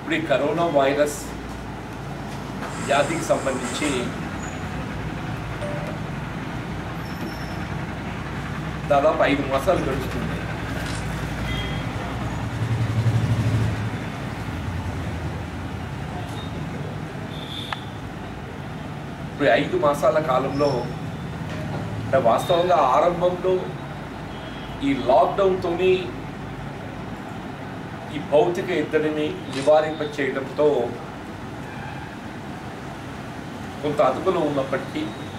ఇప్పుడు ఈ corona virus వ్యాధికి సంబంధించి దాదాపు ఐదు మాసాలు గడుస్తుంది ఇప్పుడు ఈ ఐదు మాసాల కాలంలో అంటే వాస్తవంగా ఆరంభంలో ఈ లాక్డౌన్తోని ఈ భౌతిక ఇద్దరిని నివారింప చేయడంతో కొంత అదుపులో ఉన్నప్పటికీ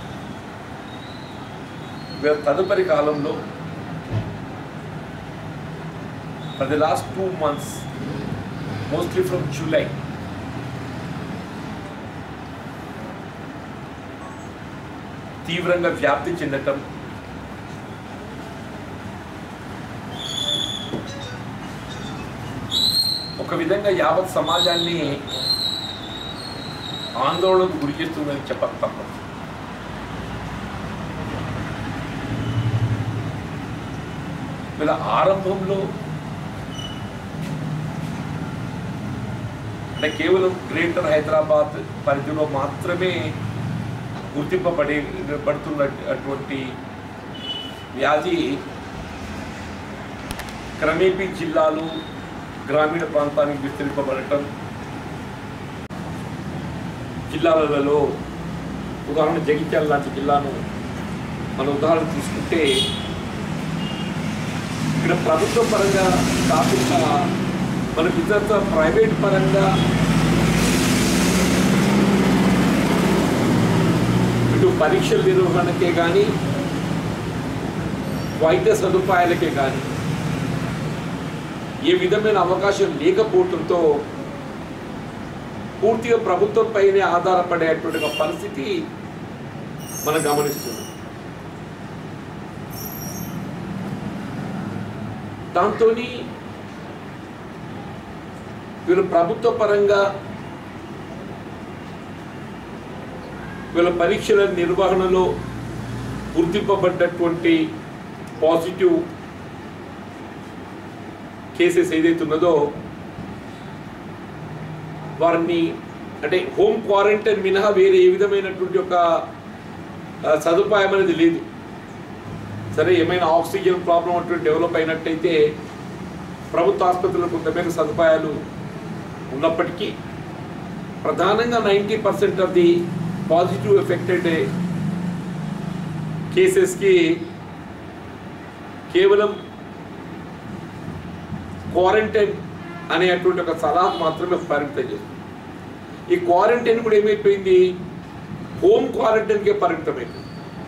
వీళ్ళ తదుపరి కాలంలో for the last two months mostly from July తీవ్రంగా వ్యాప్తి చెందటం ఒక విధంగా యావత్ సమాజాన్ని ఆందోళనకు గురి చేస్తుందని చెప్పక తప్పదు వీళ్ళ ఆరంభంలో అంటే కేవలం గ్రేటర్ హైదరాబాద్ పరిధిలో మాత్రమే గుర్తింపబడే పడుతున్న అటువంటి వ్యాధి క్రమేపీ జిల్లాలు గ్రామీణ ప్రాంతానికి విస్తరింపబడటం జిల్లాలలో ఉదాహరణ జగిత్యాల లాంటి జిల్లాను మన ఉదాహరణ తీసుకుంటే ఇక్కడ ప్రభుత్వ పరంగా కాకుండా మనకు ఇతర ప్రైవేట్ పరంగా ఇటు పరీక్షల నిర్వహణకే కానీ వైద్య సదుపాయాలకే కానీ ఏ విధమైన అవకాశం లేకపోవడంతో పూర్తిగా ప్రభుత్వం పైనే ఆధారపడేటువంటి ఒక పరిస్థితి మనం గమనిస్తున్నాం దాంతో వీళ్ళు ప్రభుత్వ పరంగా వీళ్ళ పరీక్షల నిర్వహణలో గుర్తింపబడ్డటువంటి పాజిటివ్ కేసెస్ ఏదైతే ఉన్నదో వారిని అంటే హోమ్ క్వారంటైన్ మినహా వేరే ఏ విధమైనటువంటి ఒక ఆ, సదుపాయం అనేది లేదు సరే ఏమైనా ఆక్సిజన్ ప్రాబ్లం అటువంటి డెవలప్ అయినట్టయితే ప్రభుత్వ ఆసుపత్రులకు కొంతమేర సదుపాయాలు ఉన్నప్పటికీ ప్రధానంగా ninety percent of the positive affected కేసెస్కి కేవలం క్వారంటైన్ అనేటువంటి ఒక సలహా మాత్రమే పరిమితం చేస్తుంది ఈ క్వారంటైన్ కూడా ఏమైపోయింది హోమ్ క్వారంటైన్కే పరిమితమైంది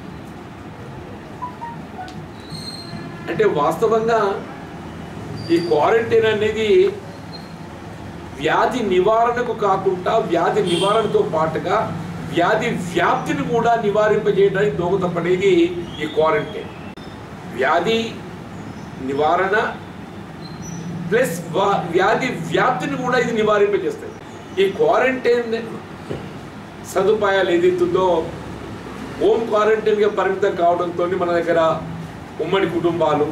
అంటే వాస్తవంగా ఈ క్వారంటైన్ అనేది వ్యాధి నివారణకు కాకుండా వ్యాధి నివారణతో పాటుగా వ్యాధి వ్యాప్తిని కూడా నివారింపజేయడానికి దోహదపడేది ఈ క్వారంటైన్ వ్యాధి నివారణ ప్లస్ వా- వ్యాధి వ్యాప్తిని కూడా ఇది నివారింపజేస్తుంది ఈ క్వారంటైన్ సదుపాయాలు ఏదైతుందో హోమ్ క్వారంటైన్గా పరిమితం కావడంతో మన దగ్గర ఉమ్మడి కుటుంబాలు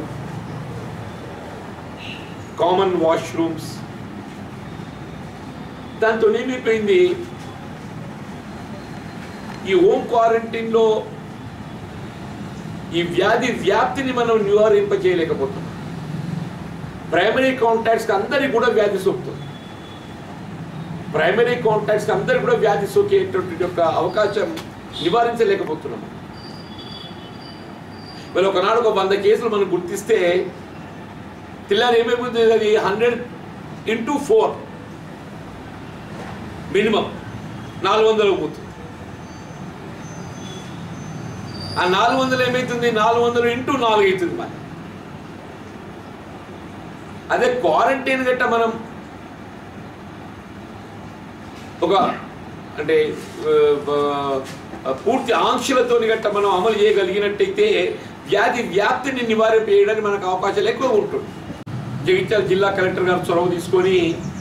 కామన్ వాష్రూమ్స్ దాంతో ఏమైపోయింది ఈ హోమ్ క్వారంటైన్లో ఈ వ్యాధి వ్యాప్తిని మనం నివారింప చేయలేకపోతున్నాం ప్రైమరీ కాంటాక్ట్స్కి అందరికి కూడా వ్యాధి సోకుతుంది ప్రైమరీ కాంటాక్ట్స్కి అందరికి కూడా వ్యాధి సోకేటువంటి యొక్క అవకాశం నివారించలేకపోతున్నాం మరి ఒకనాడు ఒక వంద కేసులు మనం గుర్తిస్తే తెల్లారి ఏమైపోతుంది అది హండ్రెడ్ ఇంటూ ఫోర్ మినిమం నాలుగు వందలు పోతుంది ఆ నాలుగు వందలు ఏమవుతుంది నాలుగు వందలు ఇంటూ నాలుగు అవుతుంది మరి అదే క్వారంటైన్ గట్ట మనం ఒక అంటే ఆ, ఆ, పూర్తి ఆంక్షలతో గట్ట మనం అమలు చేయగలిగినట్టయితే వ్యాధి వ్యాప్తిని నివారింపేయడానికి మనకు అవకాశాలు ఎక్కువ ఉంటుంది జగిత్యాల జిల్లా కలెక్టర్ గారు చొరవ తీసుకొని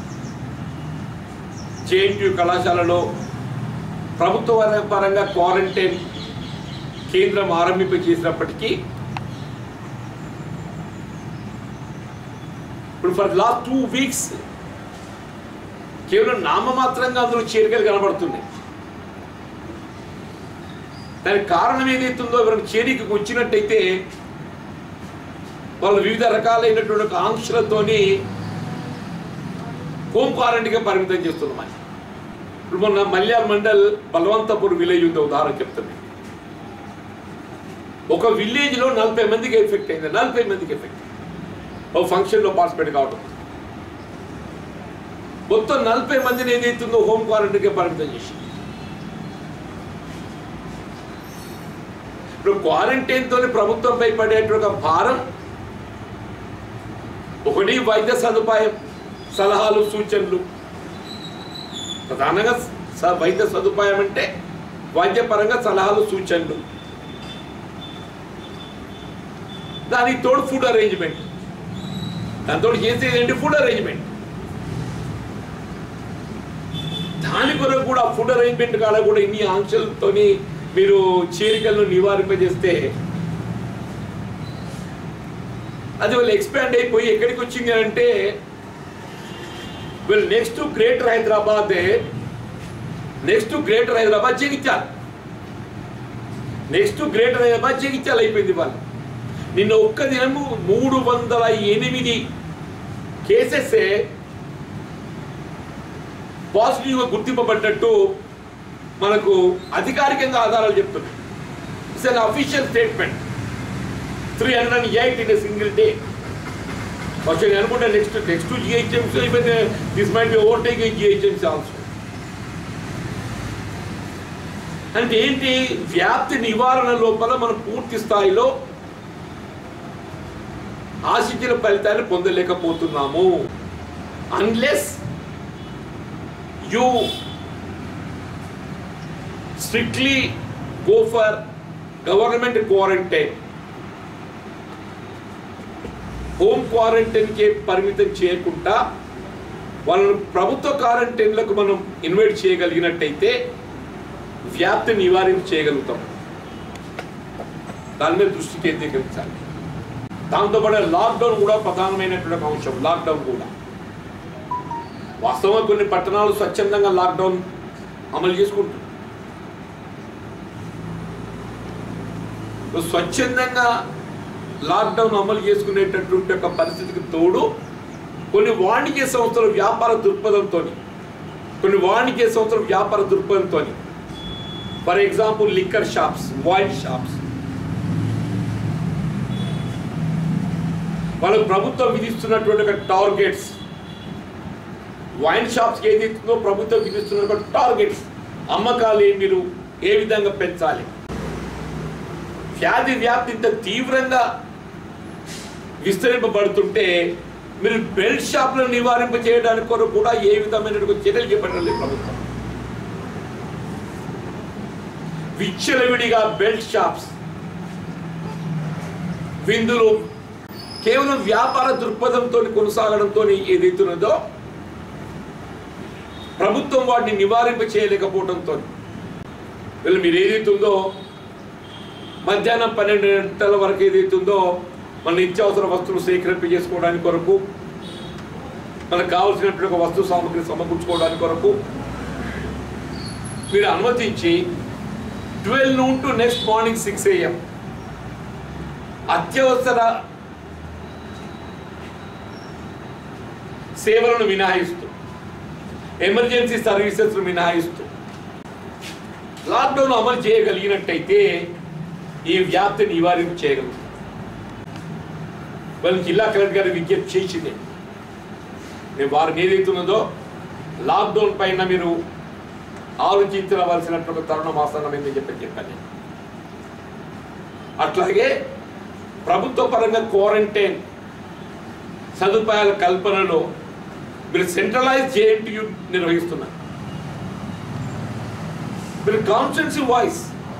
జేఎన్టీ కళాశాలలో ప్రభుత్వ పర- పరంగా క్వారంటైన్ కేంద్రం ఆరంభింప చేసినప్పటికీ ఇప్పుడు ఫర్ లాస్ట్ టూ వీక్స్ కేవలం నామమాత్రంగా అందులో చేరికలు కనబడుతున్నాయి దానికి కారణం ఏదైతుందో ఎవరికి చేరికకు వచ్చినట్టయితే వాళ్ళు వివిధ రకాలైనటువంటి ఒక ఆంక్షలతోని హోమ్ క్వారంటైన్గా పరిమితం చేస్తున్నాం ఇప్పుడు మొన్న మల్యాల్ మండల్ బలవంతపూర్ విలేజ్ ఉంది ఉదాహరణ చెప్తుంది ఒక విలేజ్లో నలభై మందికి ఎఫెక్ట్ అయింది నలభై మందికి ఎఫెక్ట్ ఒక ఫంక్షన్లో పార్టిసిపేట్ కావడం మొత్తం నలభై మందిని ఏదైతుందో హోమ్ క్వారంటైన్గా పరిమితం చేసింది ఇప్పుడు క్వారంటైన్తో ప్రభుత్వంపై పడేటువంటి ఒక భారం ఒకటి వైద్య సదుపాయం సలహాలు సూచనలు ప్రధానంగా స- వైద్య సదుపాయం అంటే వైద్యపరంగా సలహాలు సూచనలు దానికి తోడు ఫుడ్ అరేంజ్మెంట్ దాంతో చేసేది ఏంటి ఫుడ్ అరేంజ్మెంట్ దాని కొరకు కూడా ఫుడ్ అరేంజ్మెంట్ కాడ కూడా ఇన్ని ఆంక్షలతోని మీరు చేరికలను నివారింపజేస్తే అది వాళ్ళు ఎక్స్పాండ్ అయిపోయి ఎక్కడికి వచ్చింది అంటే వీళ్ళు next greater Hyderabad next greater Hyderabad Jagtial next greater Hyderabad Jagtial అయిపోయింది వాళ్ళు నిన్న ఒక్క దినము మూడు వందల ఎనిమిది కేసెస్ పాజిటివ్గా గుర్తింపబడ్డట్టు మనకు అధికారికంగా ఆధారాలు చెప్తున్నాయి it's unofficial statement three hundred and eight in single day వచ్చి నేను అనుకుంటా నెక్స్ట్ నెక్స్ట్ జిహెచ్ఎంసీ అయిపోతే this might be overtaking GHMC also అంటే ఏంటి వ్యాప్తి నివారణ లోపల మనం పూర్తి స్థాయిలో ఆశించిన ఫలితాన్ని పొందలేకపోతున్నాము unless you strictly go for government quarantine home క్వారంటైన్కి పరిమితం చేయకుండా వాళ్ళను ప్రభుత్వ క్వారంటైన్లకు మనం ఇన్వైట్ చేయగలిగినట్టయితే వ్యాప్తి నివారణ చేయగలుగుతాం దాని మీద దృష్టి కేంద్రీకరించాలి దాంతోపాటు లాక్డౌన్ కూడా ప్రధానమైనటువంటి ఒక అంశం లాక్డౌన్ కూడా వాస్తవంగా కొన్ని పట్టణాలు స్వచ్ఛందంగా లాక్డౌన్ అమలు చేసుకుంటున్నారు స్వచ్ఛందంగా లాక్డౌన్ అమలు చేసుకునేటటువంటి ఒక పరిస్థితికి తోడు కొన్ని వాణిజ్య సంస్థలు వ్యాపార దృక్పథంతో కొన్ని వాణిజ్య సంస్థలు వ్యాపార దృక్పథంతో for example liquor shops wine shops వాళ్ళకు ప్రభుత్వం విధిస్తున్నటువంటి ఒక టార్గెట్స్ వైన్ షాప్స్కి ఏది ఇస్తుందో ప్రభుత్వం విధిస్తున్న ఒక టార్గెట్స్ అమ్మకాలు ఏ మీరు ఏ విధంగా పెంచాలి వ్యాధి వ్యాప్తి ఇంత తీవ్రంగా విస్తరింపబడుతుంటే మీరు బెల్ట్ షాప్లను నివారింప చేయడానికి కొరకు కూడా ఏ విధమైన చర్యలు చేపట్టాలి ప్రభుత్వం విచ్చలవిడిగా బెల్ట్ షాప్స్ విందులు కేవలం వ్యాపార దృక్పథంతో కొనసాగడంతో ఏదైతున్నదో ప్రభుత్వం వాటిని నివారింప చేయలేకపోవడంతో వీళ్ళు మీరు ఏదైతుందో మధ్యాహ్నం పన్నెండు గంటల వరకు ఏదైతుందో మన నిత్యావసర వస్తువులు సేకరింప చేసుకోవడానికి కొరకు మనకు కావలసినటువంటి ఒక వస్తు సామగ్రి సమకూర్చుకోవడానికి కొరకు మీరు అనుమతించి twelve noon to next morning six AM అత్యవసర సేవలను మినహాయిస్తూ ఎమర్జెన్సీ సర్వీసెస్ మినహాయిస్తూ లాక్డౌన్ అమలు చేయగలిగినట్టయితే ఈ వ్యాప్తిని నివారింప చేయగలుగుతాం వాళ్ళు జిల్లా కలెక్టర్ గారు విజ్ఞప్తి చేసింది మేము వారికి ఏదైతున్నదో లాక్డౌన్ పైన మీరు ఆలోచించవలసినటువంటి తరుణం ఆసన్నమైందని చెప్పి చెప్పాను నేను. అట్లాగే ప్రభుత్వ పరంగా క్వారంటైన్ సదుపాయాల కల్పనలో మీరు సెంట్రలైజ్ జేఎన్టీయు నిర్వహిస్తున్నారు మీరు కాన్స్టెన్సీ వాయిస్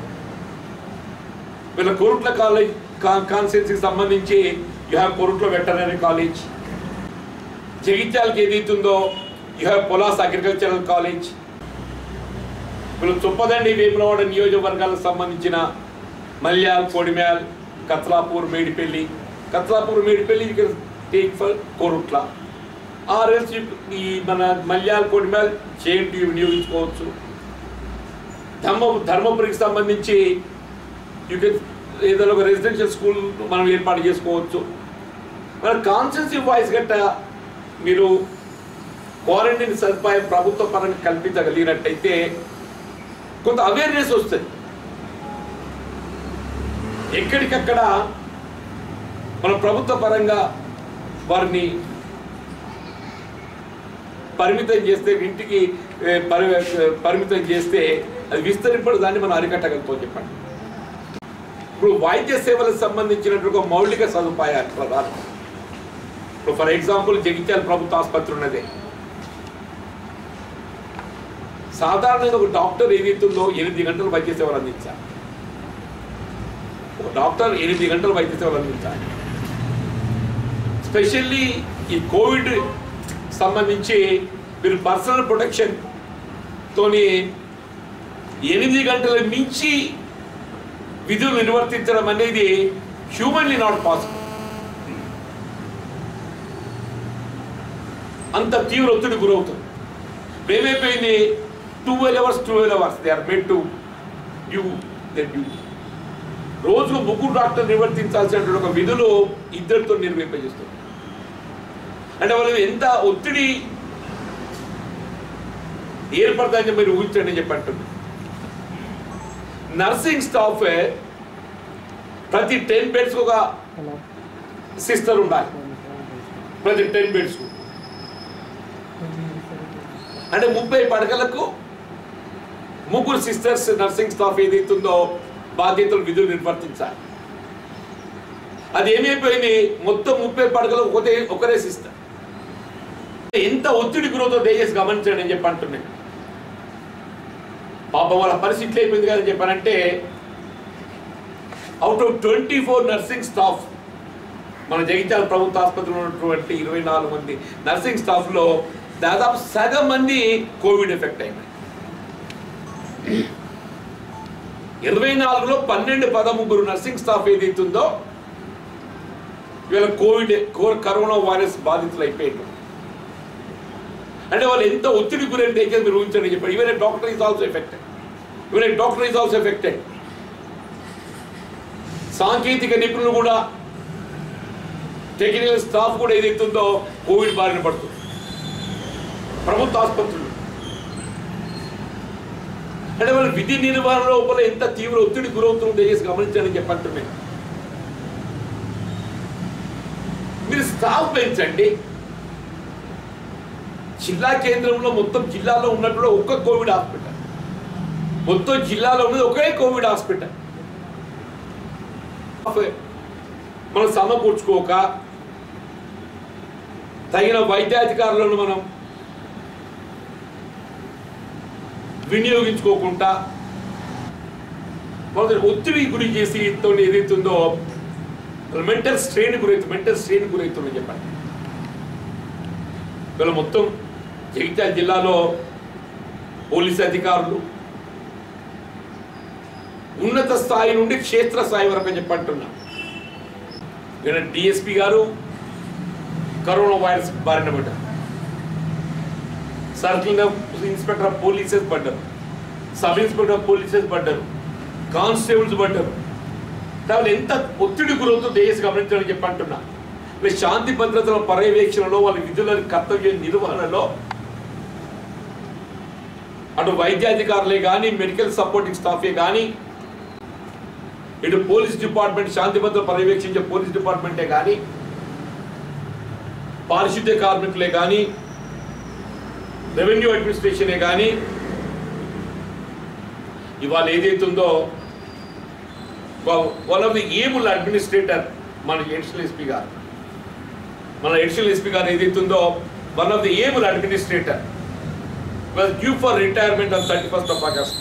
వీళ్ళ కోరుట్ల కాలేజ్ కాన్స్టెన్సీకి సంబంధించి you have Korutla veterinary college జగిత్యాలకి ఏదైతుందో you have Polas agricultural college వీళ్ళు చుప్పదండి వేములవాడ నియోజకవర్గాలకు సంబంధించిన మల్యాల్ కొడిమ్యాల్ కత్లాపూర్ మేడిపల్లి కత్లాపూర్ మేడిపల్లి టేక్ ఫర్ కోరుట్ల ఆర్ఎల్స్ ఈ మన మల్యాల కొడిమేల్ జేఎన్టీ వినియోగించుకోవచ్చు ధర్మ ధర్మపురికి సంబంధించి యూ కెన్ ఏదైనా ఒక రెసిడెన్షియల్ స్కూల్ మనం ఏర్పాటు చేసుకోవచ్చు మన కాన్సెన్సివ్ వాయిస్ గట్ట మీరు క్వారంటైన్ సదుపాయం ప్రభుత్వ పరంగా కల్పించగలిగినట్టయితే కొంత అవేర్నెస్ వస్తుంది ఎక్కడికక్కడ మన ప్రభుత్వ పరంగా వారిని పరిమితం చేస్తే ఇంటికి ఏ, పరి పరిమితం చేస్తే అది విస్తరింపడం దాన్ని మనం అరికట్టగలుగుతాం చెప్పండి ఇప్పుడు వైద్య సేవలకు సంబంధించినటువంటి ఒక మౌలిక సదుపాయాలు ప్రధానం ఇప్పుడు ఫర్ ఎగ్జాంపుల్ జగిత్యాల ప్రభుత్వ ఆసుపత్రి ఉన్నది సాధారణంగా ఒక డాక్టర్ ఏదైతుందో ఎనిమిది గంటలు వైద్య సేవలు అందించాలి ఒక డాక్టర్ ఎనిమిది గంటలు వైద్య సేవలు అందించాలి స్పెషల్లీ ఈ కోవిడ్ సంబంధించి మీరు పర్సనల్ ప్రొటెక్షన్ తోని ఎనిమిది గంటల మించి విధులు నిర్వర్తించడం అనేది హ్యూమన్లీ నాట్ పాసిబుల్ అంత తీవ్ర ఒత్తిడి గురవుతుంది ఏమైపోయింది twelve hours twelve hours they are made to do the duty రోజుకు ముగ్గురు డాక్టర్ నిర్వర్తించాల్సినటువంటి ఒక విధులు ఇద్దరితో నిర్వహింపజేస్తుంది అంటే వాళ్ళు ఎంత ఒత్తిడి ఏర్పడతాయని మీరు ఊహించండి అని చెప్పి అంటుంది నర్సింగ్ స్టాఫ్ ప్రతి టెన్ బెడ్స్ ఒక సిస్టర్ ఉండాలి ప్రతి టెన్ బెడ్స్ అంటే ముప్పై పడకలకు ముగ్గురు సిస్టర్స్ నర్సింగ్ స్టాఫ్ ఏదైతుందో బాధ్యతలు విధులు నిర్వర్తించాలి అది ఏమైపోయింది మొత్తం ముప్పై పడకలకు ఒకటే ఒకరే సిస్టర్ ఎంత ఒత్తిడి గురవుతో దయచేసి గమనించండి అని చెప్పి అంటున్నాను పాపం వాళ్ళ పరిస్థితి అయిపోయింది కదా చెప్పానంటే out of twenty four nursing staff మన జగిత్యాల ప్రభుత్వ ఆసుపత్రిలో ఉన్నటువంటి ఇరవై నాలుగు మంది నర్సింగ్ స్టాఫ్లో దాదాపు సగం మంది కోవిడ్ ఎఫెక్ట్ అయినాయి ఇరవై నాలుగులో పన్నెండు పదముగ్గురు నర్సింగ్ స్టాఫ్ ఏదైతుందో వీళ్ళ కోవిడ్ కో- కరోనా వైరస్ బాధితులు అయిపోయారు అంటే వాళ్ళు ఎంత ఒత్తిడి గురైన దయచేసి మీరు ఊహించండి చెప్పారు even doctor is also affected even doctor is also affected సాంకేతిక నిపుణులు కూడా టెక్నికల్ స్టాఫ్ కూడా ఏదైతుందో కోవిడ్ బారిన పడుతుంది ప్రభుత్వ ఆసుపత్రులు అంటే వాళ్ళు విధి నిర్వహణ లోపల ఎంత తీవ్ర ఒత్తిడి గురవుతుందో దయచేసి గమనించాలని చెప్పంటున్నాను మీరు స్టాఫ్ పెంచండి జిల్లా కేంద్రంలో మొత్తం జిల్లాలో ఉన్నప్పుడు ఒక్క కోవిడ్ హాస్పిటల్ మొత్తం జిల్లాలో ఉన్నది ఒకే కోవిడ్ హాస్పిటల్ మనం సమకూర్చుకోక తగిన వైద్యాధికారులను మనం వినియోగించుకోకుండా వాళ్ళని ఒత్తిడి గురి చేసి తో ఏదైతుందో మెంటల్ స్ట్రెయిన్ గురైతుంది మెంటల్ స్ట్రెయిన్ గురవుతుందని చెప్పండి వీళ్ళ మొత్తం జగిత్యాల జిల్లాలో పోలీస్ అధికారులు ఉన్నత స్థాయి నుండి క్షేత్ర స్థాయి వరకు అని చెప్పంటున్నా ఇక్కడ డిఎస్పి గారు కరోనా వైరస్ బారిన పడ్డారు సర్కిల్ ఇన్స్పెక్టర్ ఆఫ్ పోలీసెస్ పడ్డారు సబ్ ఇన్స్పెక్టర్ ఆఫ్ పోలీసెస్ పడ్డారు కానిస్టేబుల్స్ పడ్డారు వాళ్ళు ఎంత ఒత్తిడి గురవుతుందో దేశ గమనించాలని చెప్పి అంటున్నా వీళ్ళ శాంతి భద్రతల పర్యవేక్షణలో వాళ్ళ విధుల కర్తవ్య నిర్వహణలో అటు వైద్యాధికారులే కానీ మెడికల్ సపోర్టింగ్ స్టాఫే కానీ ఇటు పోలీస్ డిపార్ట్మెంట్ శాంతి భద్రత పర్యవేక్షించే పోలీస్ డిపార్ట్మెంటే కానీ పారిశుద్ధ్య కార్మికులే కానీ రెవెన్యూ అడ్మినిస్ట్రేషనే కానీ ఇవాళ ఏదైతుందో one of the able administrator మన ఎడిషనల్ ఎస్పీ గారు మన ఎడిషనల్ ఎస్పీ గారు ఏదైతుందో one of the able administrator was due for retirement on thirty first of August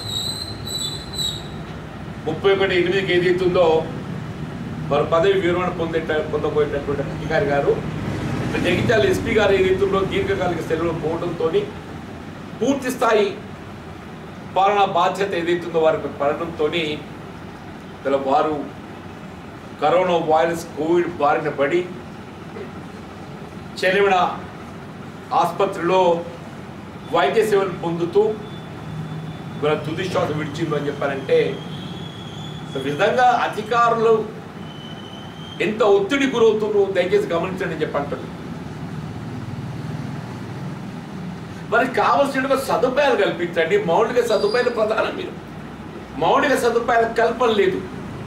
ముప్పై ఒకటి ఎనిమిదికి ఏదైతుందో వారు పదవి విరమణ పొందే పొందబోయేటటువంటి అధికారి గారు జగిత్యాల ఎస్పీ గారు ఏదైతుందో దీర్ఘకాలిక సెలవులు పోవడంతో పూర్తి స్థాయి పాలనా బాధ్యత ఏదైతుందో వారికి పడడంతో ఇలా వారు కరోనా వైరస్ కోవిడ్ బారిన పడి చెలివిడ ఆసుపత్రిలో వైద్య సేవలు పొందుతూ ఇవాళ తుది శ్వాస విడిచిండు అని చెప్పారంటే ఒక విధంగా అధికారులు ఎంత ఒత్తిడి గురవుతుందో దయచేసి గమనించండి అని చెప్పి అంటారు మనకి కావలసిన సదుపాయాలు కల్పించండి మౌలిక సదుపాయాలు ప్రధానం మీరు మౌలిక సదుపాయాల కల్పన లేదు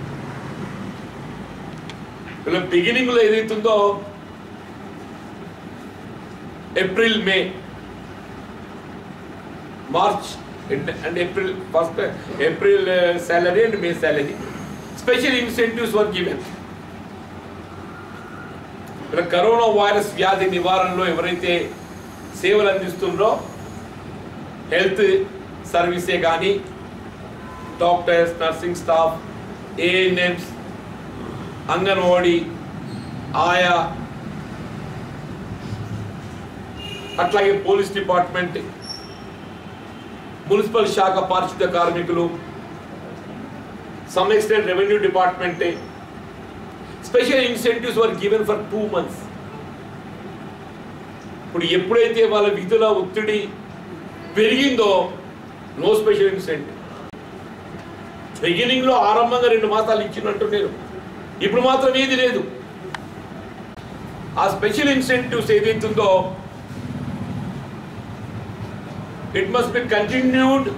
ఇలా బిగినింగ్ లో ఏదైతుందో April May March and April first April salary and May salary special incentives were given ఇలా కరోనా వైరస్ వ్యాధి నివారణలో ఎవరైతే సేవలు అందిస్తుండ్రో హెల్త్ సర్వీసే కానీ doctors nursing staff ANMs anganwadi ఆయా అట్లాగే పోలీస్ డిపార్ట్మెంట్ మున్సిపల్ శాఖ పారిశుద్ధ కార్మికులు some extent revenue department special incentives were given for two months ఇప్పుడు ఎప్పుడైతే వాళ్ళ విధుల ఒత్తిడి పెరిగిందో నో స్పెషల్ ఇన్సెంటివ్ బిగినింగ్ లో ఆరంభంగా రెండు మాసాలు ఇచ్చినట్టు నేను ఇప్పుడు మాత్రం ఏది లేదు ఆ స్పెషల్ ఇన్సెంటివ్స్ ఏదైతుందో it must be continued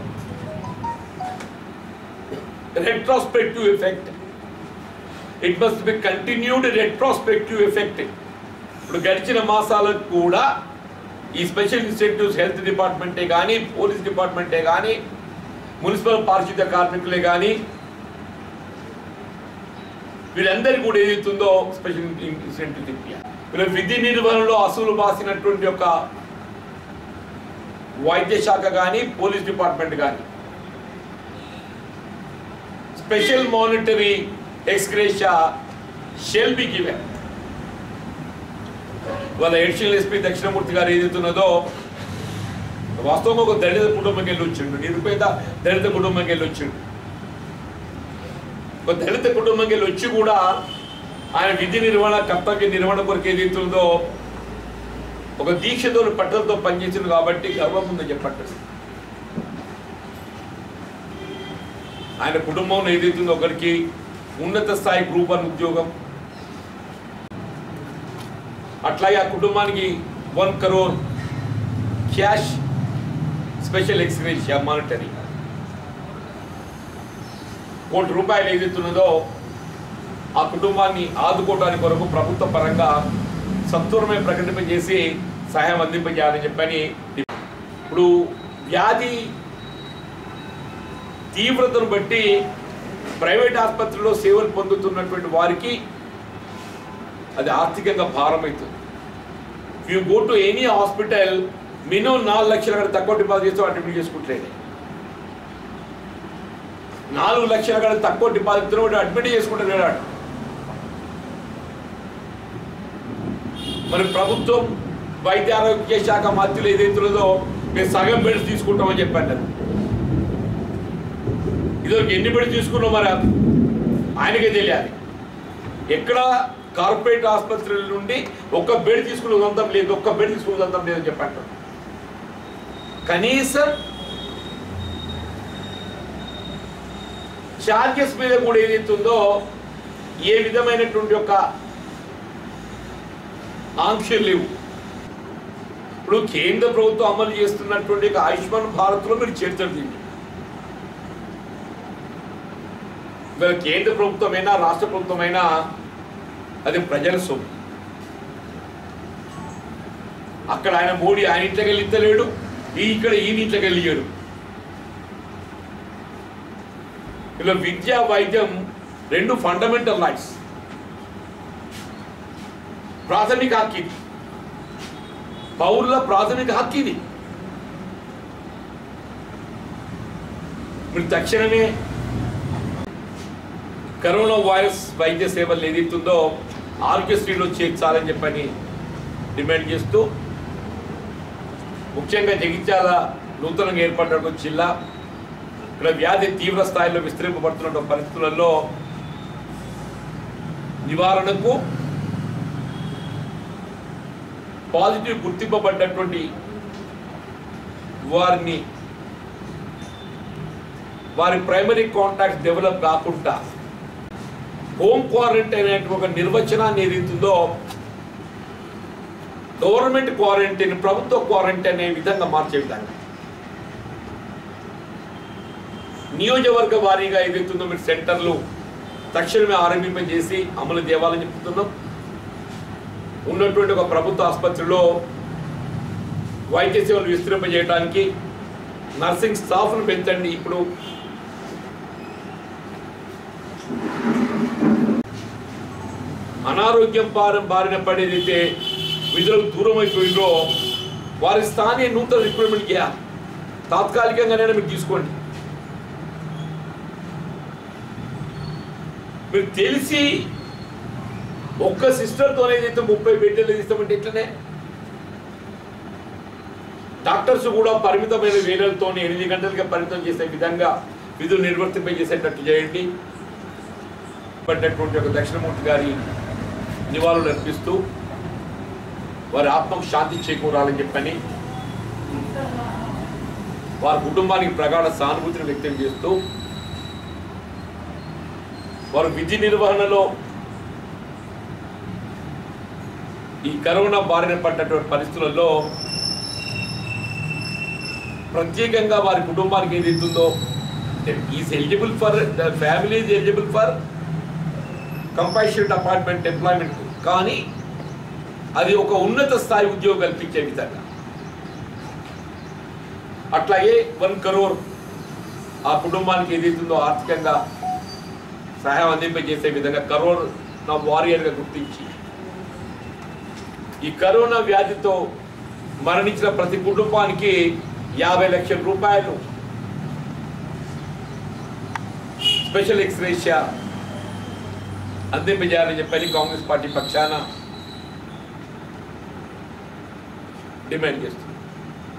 retrospective effect it must be continued retrospective effect ఇప్పుడు గడిచిన మాసాలకు కూడా ఈ స్పెషల్ ఇన్సెంటివ్స్ హెల్త్ డిపార్ట్మెంటే కానీ పోలీస్ డిపార్ట్మెంటే కానీ మున్సిపల్ పారిశుద్ధ్య కార్మికులే కానీ వీళ్ళందరికీ కూడా ఏదైతుందో స్పెషల్ ఇన్సెంటివ్ ఇప్పించాలి వీళ్ళ విధి నిర్వహణలో అసలు బాసినటువంటి ఒక వైద్య శాఖ కానీ పోలీస్ డిపార్ట్మెంట్ కానీ special monetary ex gratia shall be given వాళ్ళ ఎడిషనల్ ఎస్పీ దక్షిణమూర్తి గారు ఏదైతున్నదో వాస్తవంగా ఒక దళిత కుటుంబంకి వెళ్ళి వచ్చిండు నిరుపేద దళిత కుటుంబంకి వెళ్ళి వచ్చిండు ఒక దళిత కుటుంబంకి వెళ్ళి వచ్చి కూడా ఆయన విధి నిర్వహణ కర్తవ్య నిర్వహణ కొరకు ఏదైతుందో ఒక దీక్షతో పట్టుదలతో పనిచేసింది కాబట్టి గర్వం ఉందని చెప్పట్టు ఆయన కుటుంబంలో ఏదైతుందో ఒకరికి ఉన్నత స్థాయి గ్రూప్ అని ఉద్యోగం అట్లాగే ఆ కుటుంబానికి one crore cash special ex gratia monetary కోటి రూపాయలు ఏదైతున్నదో ఆ కుటుంబాన్ని ఆదుకోవడానికి కొరకు ప్రభుత్వ పరంగా సత్వరమే ప్రకటింపజేసి సహాయం అందింపజేయాలని చెప్పని ఇప్పుడు వ్యాధి తీవ్రతను బట్టి ప్రైవేట్ ఆసుపత్రిలో సేవలు పొందుతున్నటువంటి వారికి అది ఆర్థికంగా భారం అవుతుంది you go to any hospital minimum నాలుగు లక్షల కంటే తక్కువ డిపాజిట్ చేస్తే అడ్మిట్ చేసుకుంటలేండి నాలుగు లక్షల కంటే తక్కువ డిపాజిట్ వాడు అడ్మిట్ చేసుకుంటలేడు వాడు. మరి ప్రభుత్వం వైద్య ఆరోగ్య శాఖ మధ్యలో ఏదైతున్నదో మేము సగం బెడ్స్ తీసుకుంటామని చెప్పాను నేను. ఇదివరకు ఎన్ని బెడ్స్ తీసుకున్నాం మరి ఆయనకే తెలియాలి ఎక్కడ కార్పొరేట్ ఆసుపత్రుల నుండి ఒక్క బెడ్ తీసుకునే ఉదంతం లేదు ఒక్క బెడ్ తీసుకునే ఉదంతం లేదని చెప్పంటారు కనీసం చార్జెస్ మీద కూడా ఏదైతుందో ఏ విధమైనటువంటి ఒక ఆంక్షలు లేవు ఇప్పుడు కేంద్ర ప్రభుత్వం అమలు చేస్తున్నటువంటి ఒక ఆయుష్మాన్ భారత్లో మీరు చేర్చండి దీన్ని ఇవాళ కేంద్ర ప్రభుత్వమైనా రాష్ట్ర ప్రభుత్వమైనా అది ప్రజల సొమ్ము అక్కడ ఆయన మోడీ ఆయన ఇంట్లోకి వెళ్ళి ఇస్తలేడు ఈ ఇక్కడ ఈయన ఇంట్లోకి వెళ్ళాడు ఇలా విద్య వైద్యం రెండు ఫండమెంటల్ రైట్స్ ప్రాథమిక హక్కు ఇది పౌరుల ప్రాథమిక హక్కు ఇది మీరు తక్షణమే కరోనా వైరస్ వైద్య సేవలు ఏదైతుందో ఆరోగ్యశ్రీలో చేర్చాలని చెప్పని డిమాండ్ చేస్తూ ముఖ్యంగా జగిత్యాల నూతనంగా ఏర్పడినటువంటి జిల్లా ఇక్కడ వ్యాధి తీవ్ర స్థాయిలో విస్తరింపబడుతున్న పరిస్థితులలో నివారణకు పాజిటివ్ గుర్తింపబడ్డటువంటి వారిని వారి ప్రైమరీ కాంటాక్ట్ డెవలప్ కాకుండా హోమ్ క్వారంటైన్ అనే ఒక నిర్వచనాన్ని ఏదైతుందో గవర్నమెంట్ క్వారంటైన్ ప్రభుత్వ క్వారంటైన్ అనే విధంగా మార్చే విధంగా నియోజకవర్గ వారీగా ఏదైతుందో మీరు సెంటర్లు తక్షణమే ఆరంభింపజేసి అమలు దేవాలని చెప్తున్నాం ఉన్నటువంటి ఒక ప్రభుత్వ ఆసుపత్రిలో వైద్య సేవలు విస్తరింపజేయడానికి నర్సింగ్ స్టాఫ్ను పెంచండి ఇప్పుడు అనారోగ్యం పారం బారిన పడేదైతే విధులకు దూరం అయిపోయిందో వారి స్థానిక నూతన రిక్రూట్మెంట్ చేయాలి తాత్కాలికంగానైనా మీరు తీసుకోండి మీరు తెలిసి ఒక్క సిస్టర్తోనే ఏదైతే ముప్పై బెడ్లు ఇస్తామంటే ఎట్లనే డాక్టర్స్ కూడా పరిమితమైన వేలలతో ఎనిమిది గంటలకే పరిమితం చేసే విధంగా విధులు నిర్వర్తింపజేసేటట్టు చేయండి పడ్డటువంటి ఒక దక్షిణమూర్తి గారి నివాళులు అర్పిస్తూ వారి ఆత్మకు శాంతి చేకూరాలని చెప్పని వారి కుటుంబానికి ప్రగాఢ సానుభూతిని వ్యక్తం చేస్తూ వారు విధి నిర్వహణలో ఈ కరోనా బారిన పడ్డటువంటి పరిస్థితులలో ప్రత్యేకంగా వారి కుటుంబానికి ఏది ఇస్తుందో is eligible for the family is eligible for compassionate appointment employment కానీ అది ఒక ఉన్నత స్థాయి ఉద్యోగం కల్పించే విధంగా అట్లాగే వన్ కరోర్ ఆ కుటుంబానికి ఏదైతుందో ఆర్థికంగా సహాయం అందింపజేసే విధంగా కరోర్ నా వారియర్గా గుర్తించి ఈ కరోనా వ్యాధితో మరణించిన ప్రతి కుటుంబానికి యాభై లక్షల రూపాయలు స్పెషల్ ఎక్స్రేషియా అందింపజేయాలని చెప్పని కాంగ్రెస్ పార్టీ పక్షాన డిమాండ్ చేస్తుంది